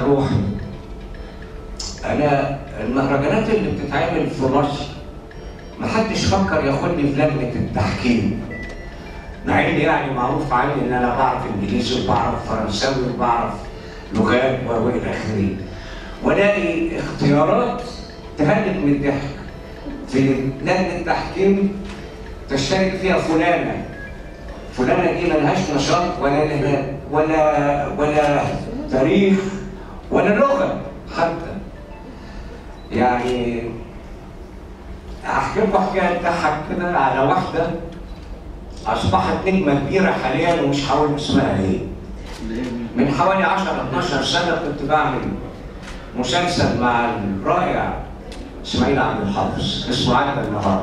روحي انا المهرجانات اللي بتتعمل في مصر ما حدش فكر ياخدني في لجنه التحكيم مع ان يعني معروف عني ان انا بعرف انجليزي وبعرف فرنساوي وبعرف لغات والى اخره والاقي اختيارات تهلك من الضحك في لجنه التحكيم تشترك فيها فلانه فلانه دي ملهاش نشاط ولا لها ولا ولا تاريخ ولا لغه حتى يعني احكي لكم حكايه تضحك كده على واحده اصبحت نجمه كبيره حاليا ومش هقول اسمها ايه من حوالي 10 12 سنه كنت بعمل مسلسل مع الرائع اسماعيل عبد الحافظ اسمه عدى النهار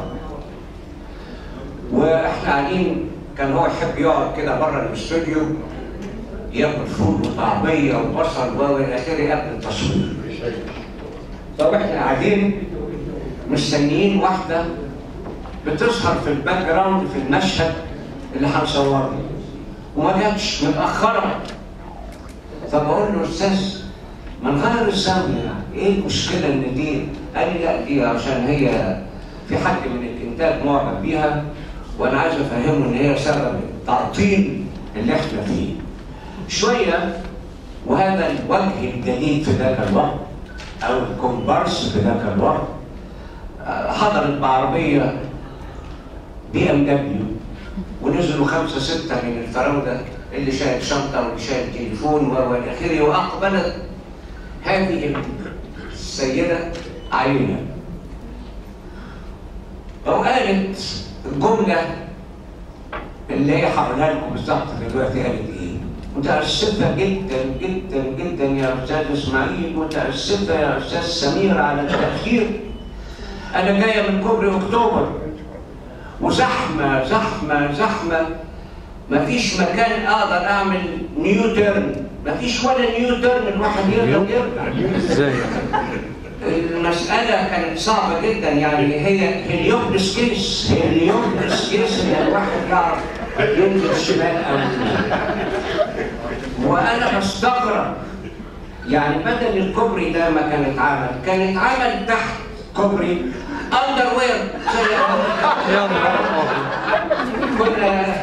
واحنا قاعدين كان هو يحب يقعد كده بره الاستوديو ياكل فول وطعميه وبصل والى اخره قبل التصوير طب احنا قاعدين مستنيين واحده بتظهر في الباك جراوند في المشهد اللي هنصوره وما جاتش متاخره فبقول له استاذ ما نغير الزاويه يعني ايه المشكله ان دي قال لي لا دي عشان هي في حد من الانتاج معجب بيها وانا عايز افهمه ان هي سبب التعطيل اللي احنا فيه شويه وهذا الوجه الجديد في ذاك الوقت او الكومبارس في ذاك الوقت حضرت بعربيه بي ام دبليو ونزلوا خمسه سته من الفراوده اللي شايل شنطه واللي شايل تليفون والى اخره واقبلت هذه السيده علينا وقالت الجمله اللي هي هقولها لكم بالظبط دلوقتي قالت ايه؟ متأسفة جدا جدا جدا يا أستاذ إسماعيل متأسفة يا أستاذ سمير على التأخير أنا جاية من كوبري أكتوبر وزحمة زحمة زحمة مفيش مكان أقدر أعمل نيو تيرن مفيش ولا نيو تيرن الواحد يقدر يرجع ازاي؟ المسألة كانت صعبة جدا يعني هي هليوبلس كيس هليوبلس كيس إن الواحد يعرف ينزل شمال أو يمين. وأنا بستغرب يعني بدل الكوبري ده ما كان اتعمل كان اتعمل تحت كوبري اندر وير زي يا نهار ابيض كنا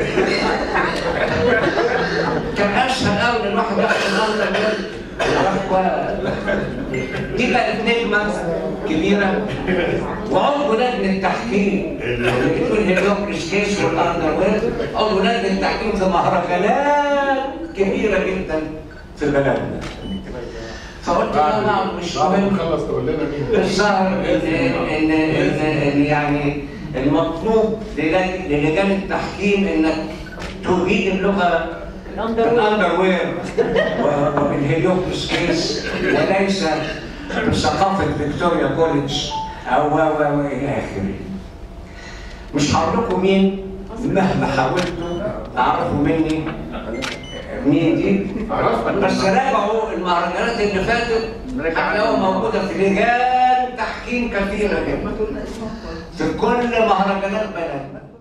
كان اسهل قوي ان الواحد ياخد الاندر وير دي كانت نجمه كبيره وعضو لجنه التحكيم بتقول هيلوكريس كيس والاندر وير عضو لجنه التحكيم في مهرجانات كبيره جدا في بلدنا فقلت لا لا مش بعد مهم ما نخلص تقول لنا مين الظاهر ان ان ان ان يعني المطلوب للج- للجان التحكيم انك تجيد اللغه بالاندر وير وبالهيليوبلس كيس وليس بثقافه فيكتوريا كوليدج او و و و الى اخره. مش هقول لكم مين مهما حاولتوا تعرفوا مني مين دي عرفت بس راجعوا المهرجانات اللي فاتت هتلاقوها موجوده في لجان تحكيم كثيره جدا في كل مهرجانات بلدنا